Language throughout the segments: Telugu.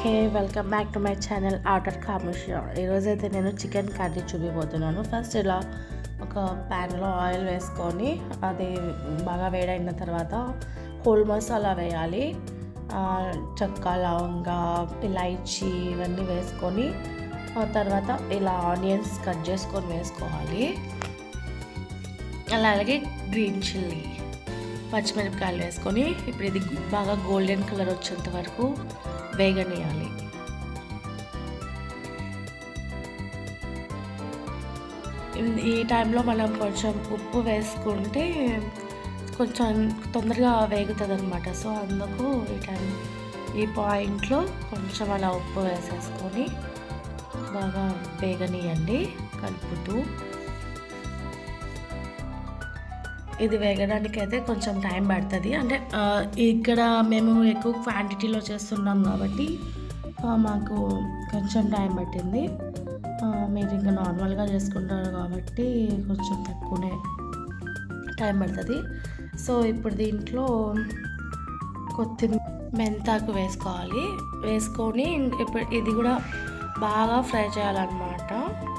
hey welcome back to my channel order కామర్షియా ఈరోజైతే నేను చికెన్ కర్రీ చూపిపోతున్నాను ఫస్ట్ ఇలా ఒక ప్యాన్లో ఆయిల్ వేసుకొని అది బాగా వేడైన తర్వాత హోల్ మసాలా వేయాలి ఆ, చెక్క లవంగా ఇలాచీ ఇవన్నీ వేసుకొని ఆ తర్వాత ఇలా ఆనియన్స్ కట్ చేసుకొని వేసుకోవాలి అలాగే గ్రీన్ చిల్లీ పచ్చిమిరపకాయలు వేసుకొని ఇప్పుడు ఇది బాగా గోల్డెన్ కలర్ వచ్చేంత వరకు వేగనీయాలి ఇన్- ఈ టైంలో మనం కొంచెం ఉప్పు వేసుకుంటే కొంచెం తొందరగా వేగుతుంది అనమాట సో అందుకు ఈ టైం ఈ పాయింట్లో కొంచెం అలా ఉప్పు వేసేసుకొని బాగా వేగనీయండి కలుపుతూ ఇది వేగడానికి అయితే కొంచెం టైం పడుతుంది అంటే ఆ, ఇక్కడ మేము ఎక్కువ క్వాంటిటీలో చేస్తున్నాం కాబట్టి ఆ, మాకు కొంచెం టైం పట్టింది ఆ, మీరు ఇంకా నార్మల్గా చేసుకుంటారు కాబట్టి కొంచెం తక్కువనే టైం పడుతుంది సో ఇప్పుడు దీంట్లో కొత్తిమీర మెంతాకు వేసుకోవాలి వేసుకొని ఇంక ఇప్పుడు ఇది కూడా బాగా ఫ్రై చేయాలన్నమాట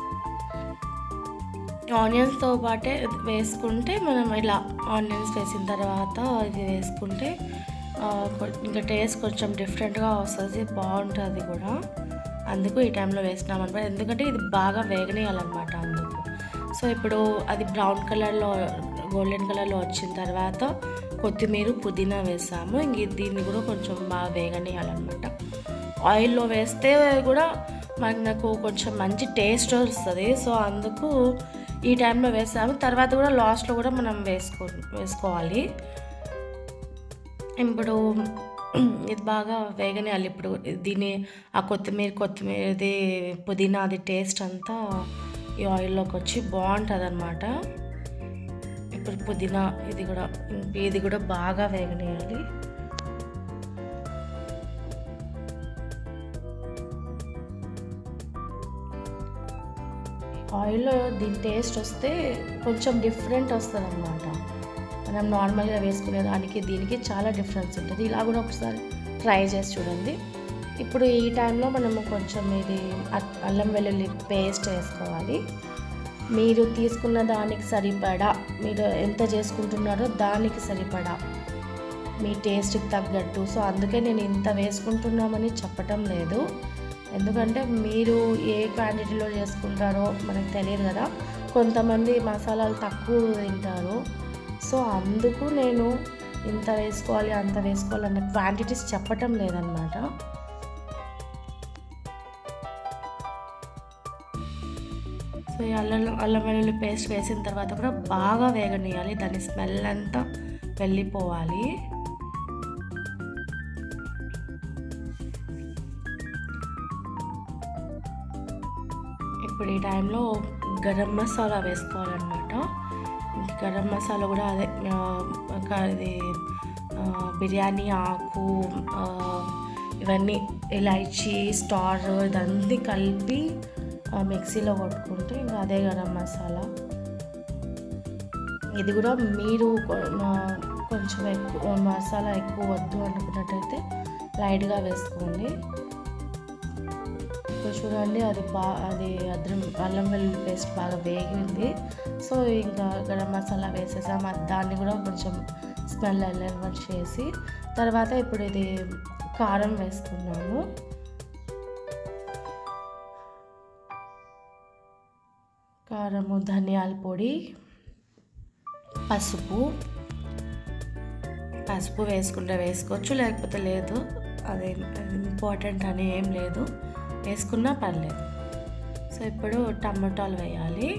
ఆనియన్స్తో పాటే వేసుకుంటే మనం ఇలా ఆనియన్స్ వేసిన తర్వాత ఇది వేసుకుంటే ఆ, కొ- ఇంకా టేస్ట్ కొంచెం డిఫరెంట్గా వస్తుంది బాగుంటుంది కూడా అందుకు ఈ టైంలో వేసినాం అనమాట ఎందుకంటే ఇది బాగా వేగనీయాలన్నమాట అందుకు సో ఇప్పుడు అది బ్రౌన్ కలర్లో గోల్డెన్ కలర్లో వచ్చిన తర్వాత కొత్తిమీర పుదీనా వేసాము ఇంక దీన్ని కూడా కొంచెం బాగా వేగనీయాలన్నమాట ఆయిల్లో వేస్తే కూడా మనకు కొంచెం మంచి టేస్ట్ వస్తుంది సో అందుకు ఈ టైంలో వేసాము తర్వాత కూడా లాస్ట్లో కూడా మనం వేసుకో వేసుకోవాలి ఇప్పుడు ఇది బాగా వేగనేయాలి ఇప్పుడు దీన్ని ఆ కొత్తిమీర కొత్తిమీరది పుదీనా అది టేస్ట్ అంతా ఈ ఆయిల్లోకి వచ్చి బాగుంటుంది అనమాట ఇప్పుడు పుదీనా ఇది కూడా ఇది కూడా బాగా వేగనేయాలి ఆయిల్లో దీని టేస్ట్ వస్తే కొంచెం డిఫరెంట్ వస్తుంది అనమాట మనం నార్మల్గా వేసుకునే దానికి దీనికి చాలా డిఫరెన్స్ ఉంటుంది ఇలా కూడా ఒకసారి ట్రై చేసి చూడండి ఇప్పుడు ఈ టైంలో మనము కొంచెం ఇది అ- అల్లం వెల్లుల్లి పేస్ట్ వేసుకోవాలి మీరు తీసుకున్న దానికి సరిపడా మీరు ఎంత చేసుకుంటున్నారో దానికి సరిపడా మీ టేస్ట్కి తగ్గట్టు సో అందుకే నేను ఇంత వేసుకుంటున్నామని చెప్పటం లేదు ఎందుకంటే మీరు ఏ క్వాంటిటీలో చేసుకుంటారో మనకు తెలియదు కదా కొంతమంది మసాలాలు తక్కువ తింటారు సో అందుకు నేను ఇంత వేసుకోవాలి అంత వేసుకోవాలి అన్న క్వాంటిటీస్ చెప్పటం లేదనమాట సో ఈ అల్లం అల్లం వెల్లుల్లి పేస్ట్ వేసిన తర్వాత కూడా బాగా వేగనీయాలి దాని స్మెల్ అంతా వెళ్ళిపోవాలి ఇప్పుడు ఈ టైంలో గరం మసాలా వేసుకోవాలన్నమాట గరం మసాలా కూడా అదే ఆ, ఒక ఇది ఆ, బిర్యానీ ఆకు ఆ, ఇవన్నీ ఇలాచీ స్టార్ ఇదంతా కలిపి ఆ, మిక్సీలో కొట్టుకుంటే ఇంకా అదే గరం మసాలా ఇది కూడా మీరు కొ- మా- కొంచెం ఎక్కువ మసాలా ఎక్కువ వద్దు అనుకున్నట్టయితే లైట్గా వేసుకోండి ఇప్పుడు చూడండి అది బా అది అద్దం అల్లం వెల్లుల్లి పేస్ట్ బాగా వేగింది సో ఇంకా గరం మసాలా వేసేసాం అది దాన్ని కూడా కొంచెం స్మెల్ వెళ్ళేలా చేసి తర్వాత ఇప్పుడు ఇది కారం వేసుకున్నాము కారము ధనియాల పొడి పసుపు పసుపు వేసుకుంటే వేసుకోవచ్చు లేకపోతే లేదు అది ఇంపార్టెంట్ అని ఏం లేదు వేసుకున్నా పర్లేదు సో ఇప్పుడు టమాటాలు వేయాలి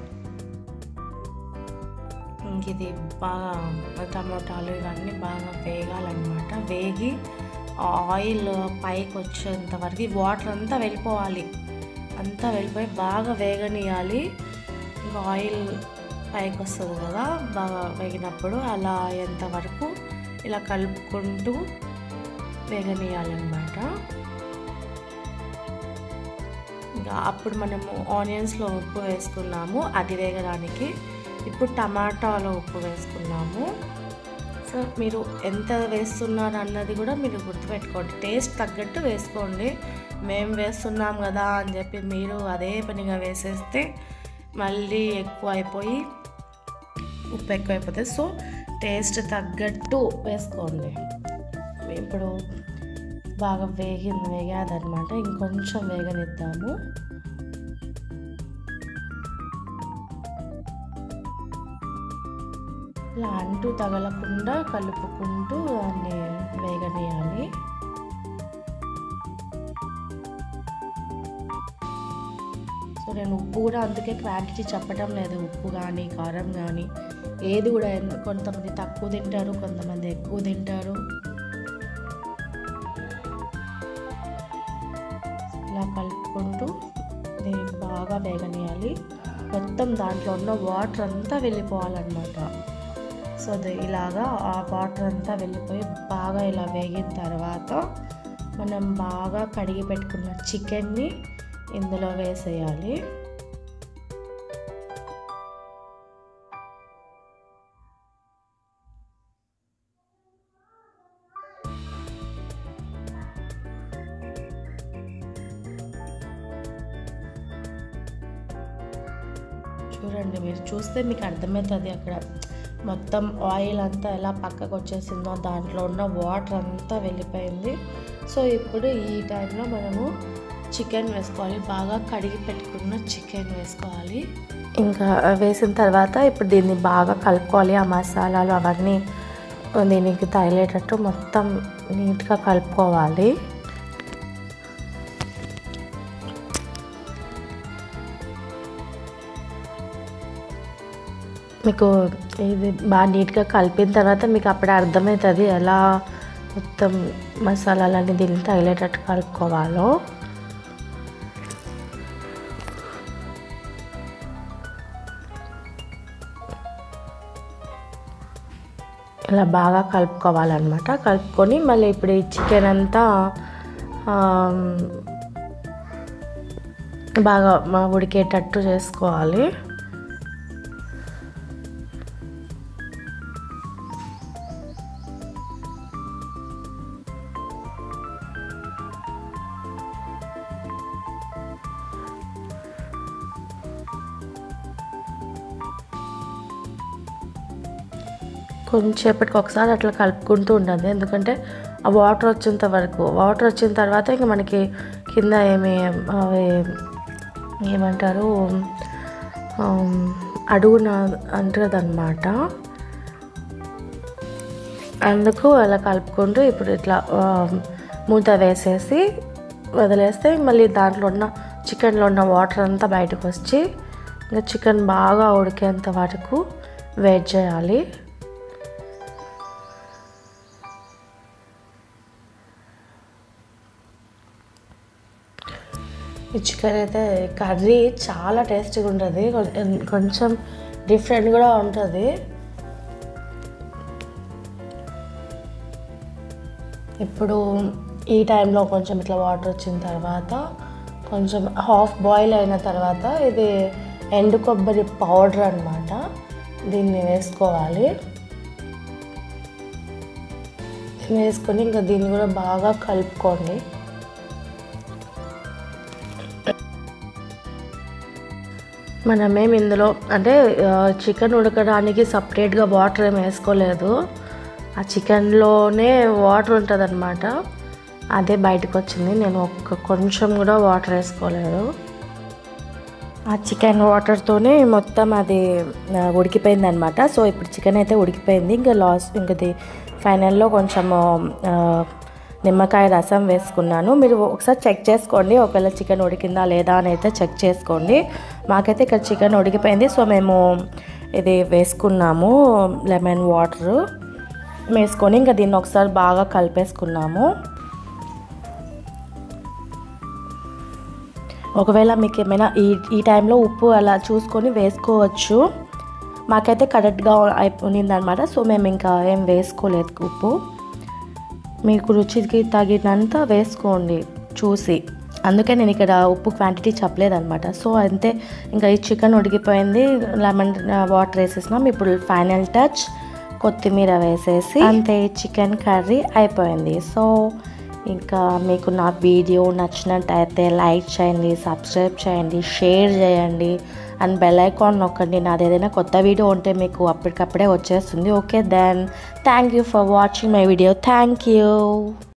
ఇంక ఇది బాగా టమాటాలు ఇవన్నీ బాగా వేగాలన్నమాట వేగి ఆయిల్ పైకి వచ్చేంత వరకు ఈ వాటర్ అంతా వెళ్ళిపోవాలి అంతా వెళ్ళిపోయి బాగా వేగనీయాలి ఇంకా ఆయిల్ పైకి వస్తుంది కదా బాగా వేగినప్పుడు అలా అయ్యేంత వరకు ఇలా కలుపుకుంటూ వేగనీయాలన్నమాట ఇంకా అప్పుడు మనము ఆనియన్స్లో ఉప్పు వేసుకున్నాము అది వేగడానికి ఇప్పుడు టమాటాలో ఉప్పు వేసుకున్నాము సో మీరు ఎంత వేస్తున్నారు అన్నది కూడా మీరు గుర్తుపెట్టుకోండి టేస్ట్ తగ్గట్టు వేసుకోండి మేము వేస్తున్నాం కదా అని చెప్పి మీరు అదే పనిగా వేసేస్తే మళ్ళీ ఎక్కువ అయిపోయి ఉప్పు ఎక్కువ అయిపోతుంది సో టేస్ట్ తగ్గట్టు వేసుకోండి ఇప్పుడు బాగా వేగింది వేగాదనమాట ఇంకొంచెం వేగనిద్దాము ఇలా అంటూ తగలకుండా కలుపుకుంటూ దాన్ని వేగనీయాలి సో నేను ఉప్పు కూడా అందుకే క్వాంటిటీ చెప్పడం లేదు ఉప్పు కానీ కారం కానీ ఏది కూడా ఎన్- కొంతమంది తక్కువ తింటారు కొంతమంది ఎక్కువ తింటారు ఇలా కలుపుకుంటూ దీన్ని బాగా వేగనీయాలి మొత్తం దాంట్లో ఉన్న వాటర్ అంతా వెళ్ళిపోవాలన్నమాట సో అది ఇలాగా ఆ వాటర్ అంతా వెళ్ళిపోయి బాగా ఇలా వేగిన తర్వాత మనం బాగా కడిగి పెట్టుకున్న చికెన్ని ఇందులో వేసేయాలి చూడండి మీరు చూస్తే మీకు అర్థమవుతుంది అక్కడ మొత్తం ఆయిల్ అంతా ఎలా పక్కకు వచ్చేసిందో దాంట్లో ఉన్న వాటర్ అంతా వెళ్ళిపోయింది సో ఇప్పుడు ఈ టైంలో మనము చికెన్ వేసుకోవాలి బాగా కడిగి పెట్టుకున్న చికెన్ వేసుకోవాలి ఇంకా వేసిన తర్వాత ఇప్పుడు దీన్ని బాగా కలుపుకోవాలి ఆ మసాలాలు అవన్నీ దీనికి తగిలేటట్టు మొత్తం నీట్గా కలుపుకోవాలి మీకు ఇది బాగా నీట్గా కలిపిన తర్వాత మీకు అప్పుడే అర్థమవుతుంది ఎలా మొత్తం మసాలాలన్నీ దీనికి తగిలేటట్టు కలుపుకోవాలో ఇలా బాగా కలుపుకోవాలన్నమాట కలుపుకొని మళ్ళీ ఇప్పుడు ఈ చికెన్ అంతా ఆమ్, బాగా మా ఉడికేటట్టు చేసుకోవాలి కొంచెంసేపటికి ఒకసారి అట్లా కలుపుకుంటూ ఉండాలి ఎందుకంటే ఆ వాటర్ వచ్చేంత వరకు వాటర్ వచ్చిన తర్వాత ఇంకా మనకి కింద ఏమి అవి ఏమంటారు ఆమ్, అడుగున అంటుందన్నమాట అందుకు అలా కలుపుకుంటూ ఇప్పుడు ఇట్లా ఆ, మూత వేసేసి వదిలేస్తే మళ్ళీ దాంట్లో ఉన్న చికెన్లో ఉన్న వాటర్ అంతా బయటకు వచ్చి ఇంకా చికెన్ బాగా ఉడికేంత వరకు వెయిట్ చేయాలి ఈ చికెన్ అయితే కర్రీ చాలా టేస్టీగా ఉంటుంది కొం- కొంచెం డిఫరెంట్ కూడా ఉంటుంది ఇప్పుడు ఈ టైంలో కొంచెం ఇట్లా వాటర్ వచ్చిన తర్వాత కొంచెం హాఫ్ బాయిల్ అయిన తర్వాత ఇది ఎండు కొబ్బరి పౌడర్ అనమాట దీన్ని వేసుకోవాలి దీన్ని వేసుకొని ఇంకా దీన్ని కూడా బాగా కలుపుకోండి మనమేం ఇందులో అంటే చికెన్ ఉడకడానికి సపరేట్గా వాటర్ ఏం వేసుకోలేదు ఆ చికెన్లోనే వాటర్ ఉంటుంది అదే బయటకు వచ్చింది నేను ఒక్క కొంచెం కూడా వాటర్ వేసుకోలేదు ఆ చికెన్ వాటర్తోనే మొత్తం అది ఆ, ఉడికిపోయింది అనమాట సో ఇప్పుడు చికెన్ అయితే ఉడికిపోయింది ఇంకా లాస్ట్ ఇంకది ఫైనల్లో కొంచెం నిమ్మకాయ రసం వేసుకున్నాను మీరు ఒకసారి చెక్ చేసుకోండి ఒకవేళ చికెన్ ఉడికిందా లేదా అని అయితే చెక్ చేసుకోండి మాకైతే ఇక్కడ చికెన్ ఉడికిపోయింది సో మేము ఇది వేసుకున్నాము లెమన్ వాటర్ వేసుకొని ఇంకా దీన్ని ఒకసారి బాగా కలిపేసుకున్నాము ఒకవేళ మీకు ఏమైనా ఈ ఈ టైంలో ఉప్పు అలా చూసుకొని వేసుకోవచ్చు మాకైతే కరెక్ట్గా అయిపోయింది అనమాట సో మేము ఇంకా ఏం వేసుకోలేదు ఉప్పు మీకు రుచికి తగినంత వేసుకోండి చూసి అందుకే నేను ఇక్కడ ఉప్పు క్వాంటిటీ చెప్పలేదన్నమాట సో అంతే ఇంకా ఈ చికెన్ ఉడికిపోయింది లెమన్ వాటర్ వేసేసినాం ఇప్పుడు ఫైనల్ టచ్ కొత్తిమీర వేసేసి అంతే చికెన్ కర్రీ అయిపోయింది సో ఇంకా మీకు నా వీడియో నచ్చినట్టయితే లైక్ చేయండి సబ్స్క్రైబ్ చేయండి షేర్ చేయండి అండ్ బెల్ ఐకాన్ నొక్కండి నాది ఏదైనా కొత్త వీడియో ఉంటే మీకు అప్పటికప్పుడే వచ్చేస్తుంది okay then thank you for watching my video thank you